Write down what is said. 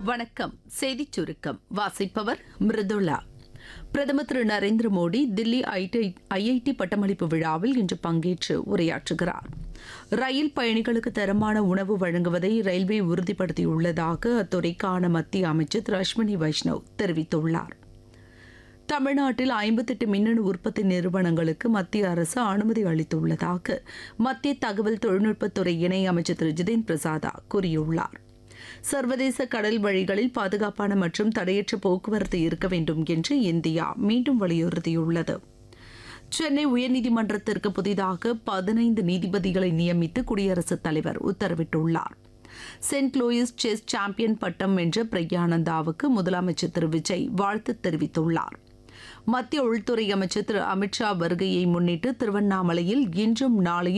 வணக்கம் செய்திச் சுருக்கம் வாசிப்பவர் மிருதுளா பிரதமர் திரு நரேந்திர மோடி தில்லி ஐஐடி பட்டமளிப்பு விழாவில் இன்று பங்கேற்று உரையாற்றுகிறார் ரயில் பயணிகளுக்கு தரமான உணவு வழங்குவதை ரயில்வே உறுதிப்படுத்தியுள்ளதாக அத்துறைக்கான மத்திய அமைச்சர் திரு அஸ்வினி வைஷ்ணவ் தெரிவித்துள்ளார் தமிழ்நாட்டில் ஐம்பத்தெட்டு மின்னணு உற்பத்தி நிறுவனங்களுக்கு மத்திய அரசு அனுமதி அளித்துள்ளதாக மத்திய தகவல் தொழில்நுட்பத்துறை இணை அமைச்சர் திரு ஜிதேன் பிரசாதா கூறியுள்ளார் சர்வதேச கடல் வழிகளில் பாதுகாப்பான மற்றும் தடையற்ற போக்குவரத்து இருக்க வேண்டும் என்று இந்தியா மீண்டும் வலியுறுத்தியுள்ளது சென்னை உயர்நீதிமன்றத்திற்கு புதிதாக பதினைந்து நீதிபதிகளை நியமித்து குடியரசுத் தலைவர் உத்தரவிட்டுள்ளார் சென்ட் லூயிஸ் செஸ் சாம்பியன் பட்டம் வென்ற பிரக்யானந்தாவுக்கு முதலமைச்சர் திரு விஜய் வாழ்த்து தெரிவித்துள்ளார் மத்திய உள்துறை அமைச்சர் திரு அமித்ஷா வருகையை முன்னிட்டு திருவண்ணாமலையில் இன்றும் நாளையும்